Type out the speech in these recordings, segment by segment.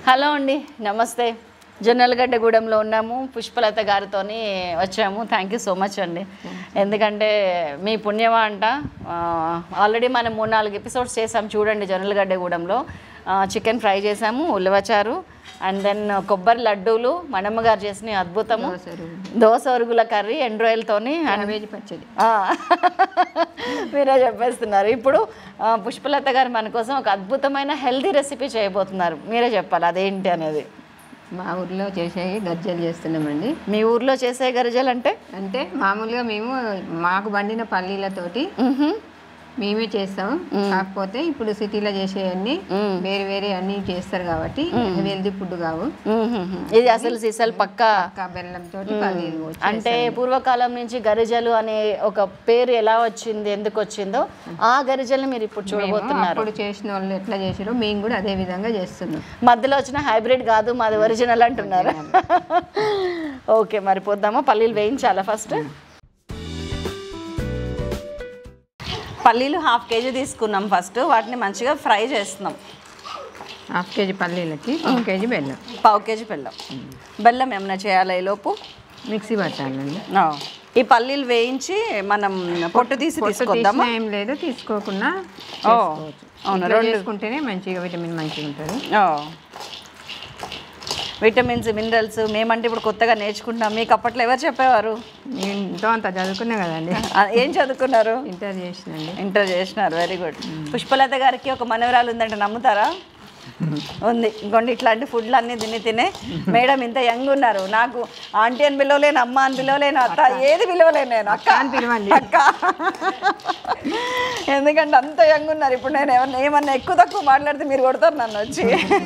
Hello అండి నమస్తే జొన్నలగడ్డగూడెంలో ఉన్నాము పుష్పలత గారితో వచ్చాము థ్యాంక్ యూ సో మచ్ అండి ఎందుకంటే మీ పుణ్యమా అంట ఆల్రెడీ మనం మూడు నాలుగు ఎపిసోడ్స్ చేసాం చూడండి జొన్నలగడ్డగూడెంలో చికెన్ ఫ్రై చేసాము ఉలవచారు అండ్ దెన్ కొబ్బరి లడ్డూలు మనమ్మ గారు చేసిన అద్భుతము దోస ఒరుగుల కర్రీ ఎండ్రాయిల్తోని అండ్ క్యాబేజీ పచ్చడి ఆ, మీరే చెప్పేస్తున్నారు ఇప్పుడు ఆ, పుష్పలత గారు మన కోసం ఒక అద్భుతమైన హెల్తీ రెసిపీ చేయబోతున్నారు మీరే చెప్పాలి అదేంటి అనేది మా ఊర్లో చేసేవి గజ్జలు చేస్తున్నామండి మీ ఊర్లో చేసే గరిజలు అంటే అంటే మామూలుగా మేము మాకు పండిన పల్లీలతోటి మేమే చేస్తాం కాకపోతే ఇప్పుడు సిటీలో చేసేవన్నీ వేరే వేరే అన్ని చేస్తారు కాబట్టి హెల్దీ ఫుడ్ కావు ఇది అసలు సీసల్ పక్క పక్కా బెల్లంతో పల్లీలు పోసి అంటే పూర్వకాలం నుంచి గరిజలు అనే ఒక పేరు ఎలా వచ్చింది ఎందుకు వచ్చిందో ఆ గరిజల్ని మీరు ఇప్పుడు చూడబోతున్నారు అప్పుడు చేసిన వాళ్ళు ఎట్లా చేసారో మేము కూడా అదే విధంగా చేస్తున్నాం మధ్యలో వచ్చిన హైబ్రిడ్ కాదు మాది ఒరిజినల్ అంటున్నారు ఓకే మరి పోద్దామా పల్లీలు వేయించాలా ఫస్ట్ పల్లీలు హాఫ్ కేజీ తీసుకున్నాం ఫస్ట్ వాటిని మంచిగా ఫ్రై చేస్తున్నాం హాఫ్ కేజీ పల్లీలకి ఒక కేజీ బెల్లం పావు కేజీ బెల్లం బెల్లం ఏమైనా చేయాలా ఈ లోపు మిక్సీ పట్టాలండి ఆ. ఈ పల్లీలు వేయించి మనం పొట్టు తీసి తీసుకొద్దామా తీసినా ఏం లేదు తీసుకోకుండా ఓ చేసుకోవచ్చు. అవును ఇట్లా రెండు చేసుకుంటేనే మంచిగా విటమిన్ మంచిగా ఉంటుంది ఓ. విటమిన్స్ మినరల్స్ మేమంటే ఇప్పుడు కొత్తగా నేర్చుకుంటాం మీకు అప్పట్లో ఎవరు చెప్పేవారు నేను ఎంతో అంత చదువుకున్నా కదండి ఆ, ఏం చదువుకున్నారు ఇంటర్ చేసినండి ఇంటర్ చేసినారు వెరీ గుడ్ పుష్పలత గారికి ఒక మనవరాలు ఉందంటే నమ్ముతారా ఉంది ఇంకోండి ఇట్లాంటి ఫుడ్లు అన్నీ తిని తినే మేడం ఇంత యంగ్ ఉన్నారు నాకు ఆంటీ అని పిలవలేను అమ్మ అని పిలవలేను అత్త ఏది పిలవలేను నేను అక్క అని పిలవండి. అక్క ఎందుకంటే అంత యంగ్ ఉన్నారు ఇప్పుడు నేను ఏమన్నా ఏమన్నా ఎక్కువ తక్కువ మాట్లాడితే మీరు కొడతారు నన్ను వచ్చి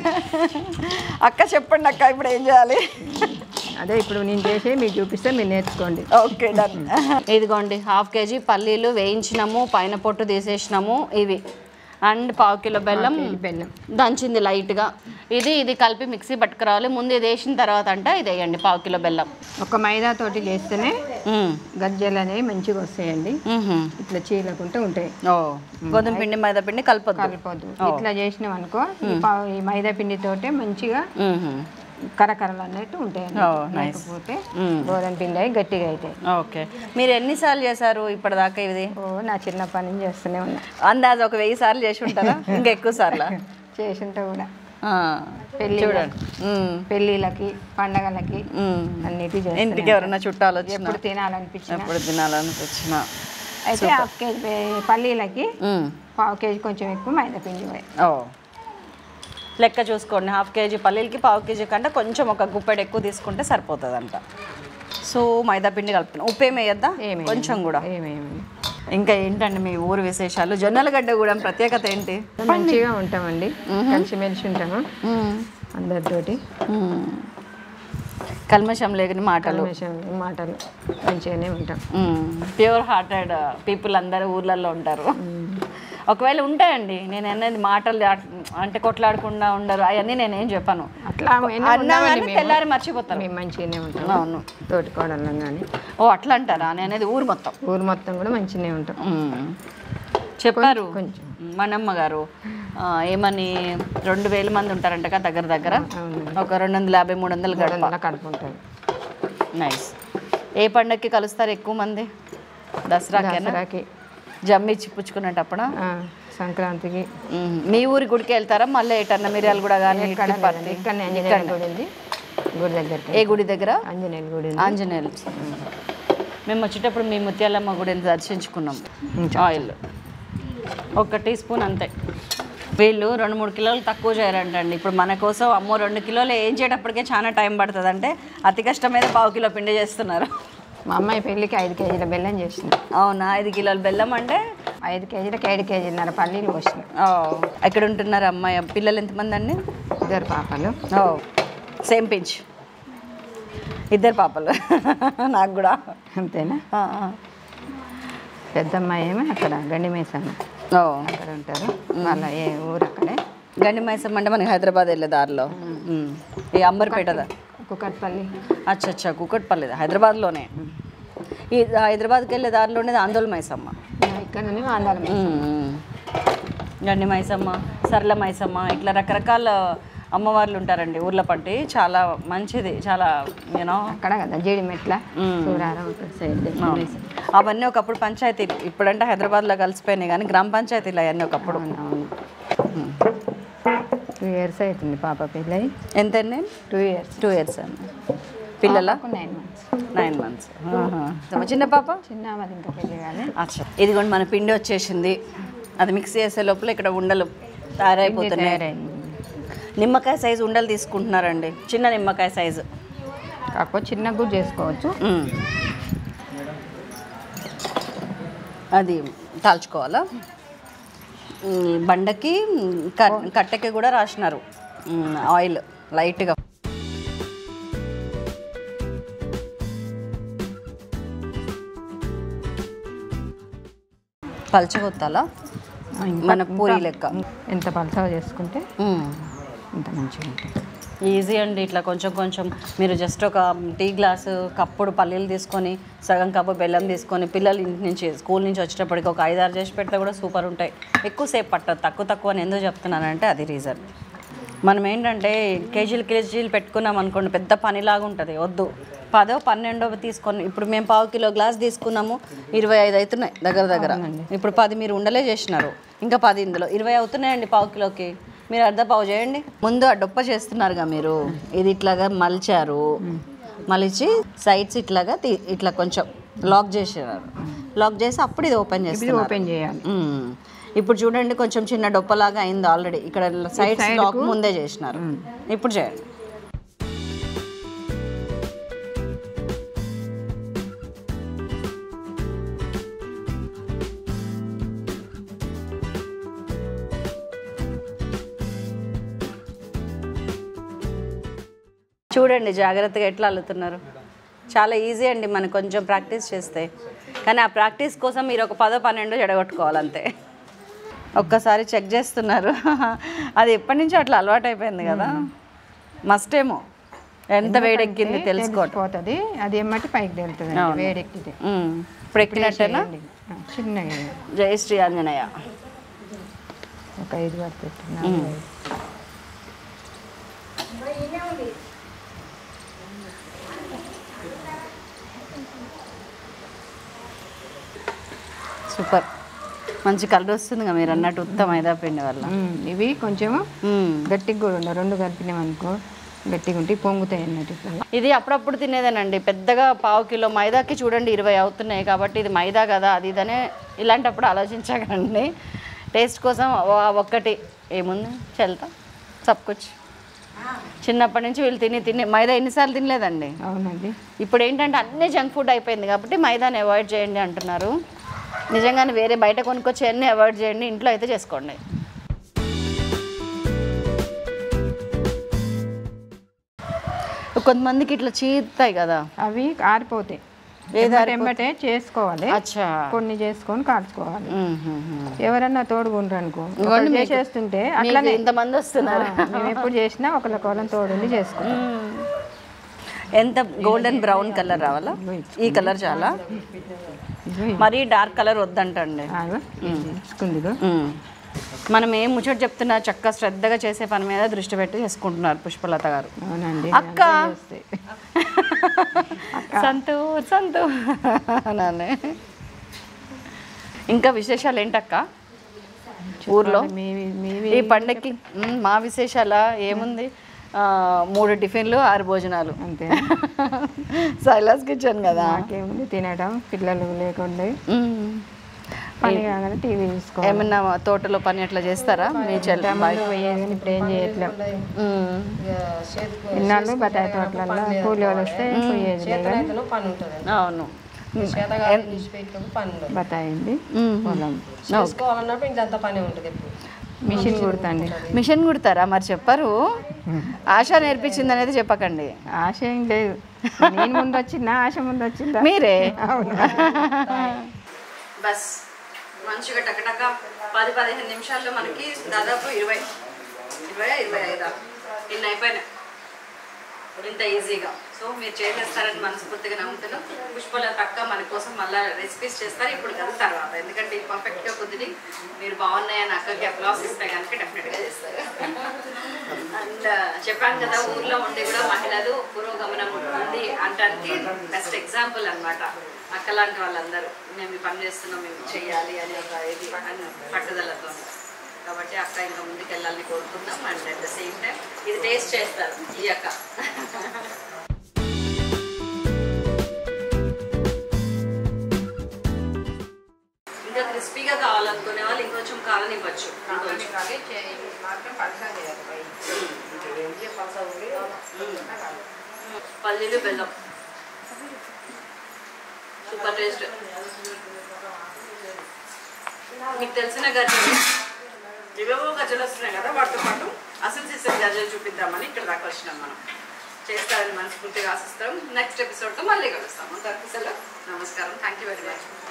అక్క చెప్పండి అక్క ఇప్పుడు ఏం చేయాలి అదే ఇప్పుడు నేను చేసి మీకు చూపిస్తే మీరు నేర్చుకోండి ఓకే డన్ ఇదిగోండి హాఫ్ కేజీ పల్లీలు వేయించినాము పైన పొట్టు తీసేసినాము ఇవి అండ్ పావు కిలో బెల్లం కేజీ బెల్లం దంచింది లైట్గా ఇది ఇది కలిపి మిక్సీ పట్టుకురావాలి ముందు ఇది వేసిన తర్వాత అంటే ఇది వేయండి పావు కిలో బెల్లం ఒక మైదా తోటి చేస్తేనే మ్మ్. గజ్జలు అనేవి మంచిగా వస్తాయండి మ్మ్హ్మ్. ఇట్లా చీలకుంటే ఉంటాయి ఓ గోధుమ పిండి మైదా పిండి కలపొద్దు కలిపోద్దు ఇట్లా చేసినాం అనుకో ఈ పా- ఈ మైదా పిండి తోటే మంచిగా మ్మ్హ్మ్. కరకరలు అన్నట్టు ఉంటాయి ఓ నైస్ లేకపోతే గోధుమ పిండి అయి గట్టిగా అవుతాయి ఓకే మీరు ఎన్నిసార్లు చేశారు ఇప్పటిదాకా ఇది ఓ నా చిన్నప్పటి నుంచి చేస్తూనే ఉన్నా అందాజ ఒక వెయ్యి సార్లు చేసి ఉంటారా ఇంకా ఎక్కువ సార్లు చేసింటే కూడా ఆ. పెళ్ళి చూడండి మ్మ్. పెళ్ళిళ్ళకి పండగలకి మ్మ్. అన్నిటి ఇంటికి ఎవరైనా చుట్టాలు వచ్చిన ఎప్పుడు తినాలనిపించిన ఎప్పుడు తినాలనిపించిన అయితే హాఫ్ కేజీ పే- పల్లీలకి మ్మ్. పావు కేజీ కొంచెం ఎక్కువ మైదా పిండి పోయి ఓ లెక్క చూసుకోండి హాఫ్ కేజీ పల్లీలకి పావు కేజీ కంటే కొంచెం ఒక గుప్పెడు ఎక్కువ తీసుకుంటే సరిపోతుంది అంట సో మైదా పిండి కలుపుతున్నాం ఉప్పు ఏమి వేయద్దా ఏమేమి కొంచెం కూడా ఏమేమి ఇంకా ఏంటండి మీ ఊరు విశేషాలు జొన్నలగడ్డ కూడా ప్రత్యేకత ఏంటి మంచిగా ఉంటామండి కలిసిమెలిసి ఉంటాము అందరితోటి మ్మ్. కల్మషం లేని మాటలు కల్మషం మాటలు మంచిగానే ఉంటాం ప్యూర్ హార్టెడ్ పీపుల్ అందరూ ఊర్లలో ఉంటారు ఒకవేళ ఉంటాయండి నేను అనేది మాటలు దాట్- అంటే కొట్లాడకుండా ఉండరు అవన్నీ నేనేం చెప్పాను అట్లా ఎన్నో అన్నా ఉన్నామండి కానీ మేము. తెల్లారి మర్చిపోతారు మేము మంచిగానే ఉంటాం అవును తోటి కోడళ్ళం కానీ ఓ అట్లా అంటారా నేను అనేది ఊరు మొత్తం ఊరు మొత్తం కూడా మంచిగానే ఉంటాం మ్మ్. చెప్పారు కొంచెం మనమ్మ గారు ఆ, ఏమని రెండు వేల మంది ఉంటారంట కదా దగ్గర దగ్గర అవును ఒక రెండు వందల యాభై మూడు వందలు గడప కోడళ్ళ కడుపు ఉంటుంది నైస్ ఏ పండగకి కలుస్తారు ఎక్కువ మంది దసరాకేనా దసరాకి జమ్మి ఇచ్చి పుచ్చుకునేటప్పుడు ఆ, సంక్రాంతికి మీ ఊరి గుడికి వెళ్తారా మళ్ళీ ఎటన్నా మిరియాలు కూడా కానీ ఇక్కడ లేదండి. ఇక్కడనే ఆంజనేయుల గుడి ఉంది గుడి దగ్గరికి ఏ గుడి దగ్గర ఆంజనేయుల గుడి ఉంది ఆంజనేయులు మేము వచ్చేటప్పుడు మీ ముత్యాలమ్మ గుడిని దర్శించుకున్నాం ఆయిల్ ఒక టీ స్పూన్ అంతే వీళ్ళు రెండు మూడు కిలోలు తక్కువ చేయరంటండి ఇప్పుడు మన కోసం అమ్మో రెండు కిలోలు ఏం చేయటప్పటికే చాలా టైం పడుతుంది అంటే అతి కష్టం మీద పావు కిలో పిండి చేస్తున్నారు మా అమ్మాయి పెళ్ళికి ఐదు కేజీల బెల్లం చేసిన అవునా ఐదు కిలోలు బెల్లం అంటే ఐదు కేజీలకు ఏడు కేజీలన్నర పల్లీలు పోసిన ఓ, ఎక్కడ ఉంటున్నారు అమ్మాయి పిల్లలు ఎంతమంది అండి ఇద్దరు పాపలు ఓ సేమ్ పించ్ ఇద్దరు పాపలు నాకు కూడా అంతేనా ఆ, ఆ. పెద్ద అమ్మాయి ఏమో అక్కడ గండి మేసమ్మ ఓ అక్కడ ఉంటారు వాళ్ళ ఏ ఊరు అక్కడే గండి మైసమ్మ అంటే మనకి హైదరాబాద్ వెళ్ళే దారిలో మ్మ్. ఈ అంబర్పేట దా కుకట్పల్లి అచ్చా అచ్చా కుకట్పల్లి హైదరాబాద్లోనే ఈ హైదరాబాద్కి వెళ్ళే దారిలో ఉండేది ఆందోళన మైసమ్మ ఇక్కడ నుండి ఆంధ్ర మ్మ్. గండి మైసమ్మ సరళ మైసమ్మ ఇట్లా రకరకాల అమ్మవార్లు ఉంటారండి ఊర్ల పట్టి చాలా మంచిది చాలా యూనో అక్కడ కదా జీడిమెట్ల సూరారం అక్కడ సైడ్ అవన్నీ ఒకప్పుడు పంచాయతీలు ఇప్పుడంటే హైదరాబాద్లో కలిసిపోయినాయి కానీ గ్రామ పంచాయతీలు అవన్నీ ఒకప్పుడు అవును టూ ఇయర్స్ అవుతుంది పాప పెళ్ళి ఎంతండి టూ ఇయర్స్ టూ ఇయర్స్ అండి పిల్లల నైన్ మంత్స్ నైన్ మంత్స్ చిన్న పాప చిన్న వాళ్ళది ఇంకా పెళ్ళి కానీ అచ్చా ఇదిగోండి మన పిండి వచ్చేసింది అది మిక్స్ చేసే లోపల ఇక్కడ ఉండలు తయారైపోతున్నాయి తయారైంది నిమ్మకాయ సైజు ఉండలు తీసుకుంటున్నారండి చిన్న నిమ్మకాయ సైజు కాకపోతే చిన్నగా కూడా చేసుకోవచ్చు మ్మ్. అది తాల్చుకోవాలా మ్మ్, బండకి మ్మ్, క- కట్టెకి కూడా రాసినారు మ్మ్, ఆయిల్ లైట్గా పల్చగొత్తాలా ఇంకా- మన పూరి లెక్క ఎంత పలసగా చేసుకుంటే మ్మ్. అంత మంచిగా ఉంటుంది ఈజీ అండి ఇట్లా కొంచెం కొంచెం మీరు జస్ట్ ఒక టీ గ్లాసు కప్పుడు పల్లీలు తీసుకొని సగం కప్పు బెల్లం తీసుకొని పిల్లలు ఇంటి నుంచి స్కూల్ నుంచి వచ్చేటప్పటికి ఒక ఐదు ఆరు చేసి పెడితే కూడా సూపర్ ఉంటాయి ఎక్కువసేపు పట్టదు తక్కువ తక్కువ అని ఎందుకు చెప్తున్నానంటే అది రీజన్ మనం ఏంటంటే కేజీలు కేజీలు పెట్టుకున్నాం అనుకోండి పెద్ద పనిలాగా ఉంటుంది వద్దు పదో పన్నెండో తీసుకొని ఇప్పుడు మేము పావు కిలో గ్లాస్ తీసుకున్నాము ఇరవై ఐదు అవుతున్నాయి దగ్గర దగ్గర ఇప్పుడు పది మీరు ఉండలే చేసినారు ఇంకా పది ఇందులో ఇరవై అవుతున్నాయండి పావు కిలోకి మీరు అర్ధ పావు చేయండి ముందు ఆ డొప్ప చేస్తున్నారుగా మీరు ఇది ఇట్లాగా మలిచారు మలిచి సైడ్స్ ఇట్లాగా తీ- ఇట్లా కొంచెం లాక్ చేసినారు లాక్ చేసి అప్పుడు ఇది ఓపెన్ ఇది చేస్తున్నారు ఓపెన్ చేయాలి మ్మ్. ఇప్పుడు చూడండి కొంచెం చిన్న డొప్పలాగా అయింది ఆల్రెడీ ఇక్కడ సైడ్స్ లాక్ ముందే చేసినారు ఇప్పుడు చేయండి చూడండి జాగ్రత్తగా ఎట్లా అల్లుతున్నారు చాలా ఈజీ అండి మనం కొంచెం ప్రాక్టీస్ చేస్తే కానీ ఆ ప్రాక్టీస్ కోసం మీరు ఒక పదో పన్నెండో జడగొట్టుకోవాలంతే ఒక్కసారి చెక్ చేస్తున్నారు అది ఎప్పటి నుంచో అట్లా అలవాటు అయిపోయింది కదా మస్ట్ ఏమో ఎంత వేడెక్కింది తెలుసుకోవటం పోతుంది అది ఏమంటే పైకి తేలుతుంది వేడెక్కితే ఉమ్. ఇప్పుడు ఎక్కినట్టేనా ఆ, చిన్నగా జై శ్రీ ఆంజనేయ ఒక ఐదు వరకు పెట్టున్నాను సూపర్ మంచి కలర్ వస్తుంది కదా మీరు అన్నట్టు ఉత్తమ మైదా పిండి వల్ల ఉమ్, ఇవి కొంచెము ఉమ్. గట్టిగా కూడా ఉండవు రెండు కలిపినాం అనుకో గట్టిగా ఉంటే పొంగుతాయి అన్నట్టు ఇట్లా ఇది అప్పుడప్పుడు తినేదేనండి పెద్దగా పావు కిలో మైదాకి చూడండి ఇరవై అవుతున్నాయి కాబట్టి ఇది మైదా కదా అది ఇదనే ఇలాంటప్పుడు ఆలోచించకండి టేస్ట్ కోసం ఓ- ఒక్కటి ఏముంది చల్తా సబ్కుచ్ చిన్నప్పటి నుంచి వీళ్ళు తిని తిని మైదా ఎన్నిసార్లు తినలేదండి అవునండి ఇప్పుడు ఏంటంటే అన్ని జంక్ ఫుడ్ అయిపోయింది కాబట్టి మైదాని అవాయిడ్ చేయండి అంటున్నారు నిజంగానే వేరే బయట కొనుక్కొచ్చి అన్నీ అవాయిడ్ చేయండి ఇంట్లో అయితే చేసుకోండి కొంతమందికి ఇట్లా చీతాయి కదా అవి ఆరిపోతాయి ఏది ఎమ్మటే ఎమ్మటే చేసుకోవాలి అచ్చా కొన్ని చేసుకొని కాల్చుకోవాలి మ్మ్. ఎవరన్నా తోడుగుండ్రు అనుకో ఇదిగోండి ఒకరు మీకు- చేసేస్తుంటే మీకు అట్లనే ఇంతమంది వస్తున్నారు మేము ఎప్పుడు చేసినా ఒకళ్ళ కోలం తోడుండి చేసుకుంటాం ఎంత గోల్డెన్ బ్రౌన్ కలర్ రావాలా ఈ కలర్ చాలా ఇదిగో ఇది. మరీ డార్క్ కలర్ వద్దంటండి ఆగు. తీసుకుంది ఇదిగో. మ్మ్. మనం ఏం ముచ్చట చెప్తున్నా చక్కగా శ్రద్ధగా చేసే పని మీద దృష్టి పెట్టి చేసుకుంటున్నారు పుష్పలత గారు అవునండి అక్క చేస్తే. సంతూ సంతూ నానే ఇంకా విశేషాలు ఏంటక్క ఊర్లో మీవి మీవి ఈ పండక్కి మ్మ్, మా విశేషాల ఏముంది ఆ, మూడు టిఫిన్లు ఆరు భోజనాలు అంతే సైలాస్ కిచెన్ కదా నాకేముంది తినడం పిల్లలు లేకుండా మ్మ్. పని కాగానే టీవీ చూసుకోవాలి ఏమన్నా తోటలో పని అట్లా చేస్తారా మీ చెల్లి ముందు పోయేది కానీ ఇప్పుడు ఏం చేయట్లేం మ్మ్. ఇన్నాళ్ళు బతాయి తోటలలో కూలి వాళ్ళు వస్తే పోయేది లేదు కానీ అవును బతాయి ఉంది మ్మ్. పొలం చేసుకోవాలన్నప్పుడు ఇంకంత పని ఉంటుంది ఎప్పుడు మిషన్ కుడతాండి మిషన్ కుడతారా మరి చెప్పరు ఆశ నేర్పించింది అనేది చెప్పకండి ఆశ ఏం లేదు నేను ముందు వచ్చిందా ఆశ ముందు వచ్చిందా మీరే అవును బస్ మంచిగా టకటక పది పదిహేను నిమిషాల్లో మనకి దాదాపు ఇరవై ఇరవై ఇరవై ఐదా ఇన్ని అయిపోయినాయి ఇంత ఈజీగా సో మీరు చేసేస్తారని మనస్ఫూర్తిగా నమ్ముతున్నాం పుష్పల తక్క మన కోసం మళ్ళీ రెసిపీస్ చేస్తారు ఇప్పుడు కదా తర్వాత ఎందుకంటే ఇది పర్ఫెక్ట్గా కుదిరి మీరు బాగున్నాయని అక్కకి అప్లాస్ ఇస్తే కనుక డెఫినెట్గా చేస్తారు అండ్ చెప్పాను కదా ఊర్లో ఉండి కూడా మహిళలు పురోగమనం ఉంది అంటానికి బెస్ట్ ఎగ్జాంపుల్ అన్నమాట అక్క లాంటి వాళ్ళందరూ మేము ఈ పని చేస్తున్నాం మేము చేయాలి అని ఒక ఇది అని పట్టుదలతో కాబట్టి అక్క ఇంకా ముందుకు వెళ్ళాలని కోరుకుందాం and at the same time ఇది టేస్ట్ చేస్తారు ఈ అక్క ఇంకా క్రిస్పీగా కావాలనుకునే వాళ్ళు ఇంకొంచెం కాలనివ్వచ్చు ఇంకొంచెం మాత్రం పలసా చేయాలి పల్లీలు బెల్లం సూపర్ టేస్ట్ మీకు తెలిసిన గజ్జలు ఇవేవో గజ్జలు వస్తున్నాయి కదా వాటితో పాటు అసలు చేసే గజ్జలు చూపిద్దామని ఇక్కడ దాకా వచ్చినాం మనం చేస్తారని మనస్ఫూర్తిగా ఆశిస్తాం నెక్స్ట్ ఎపిసోడ్తో మళ్ళీ కలుస్తాం అంతకు సెలవు నమస్కారం థ్యాంక్ యూ వెరీ మచ్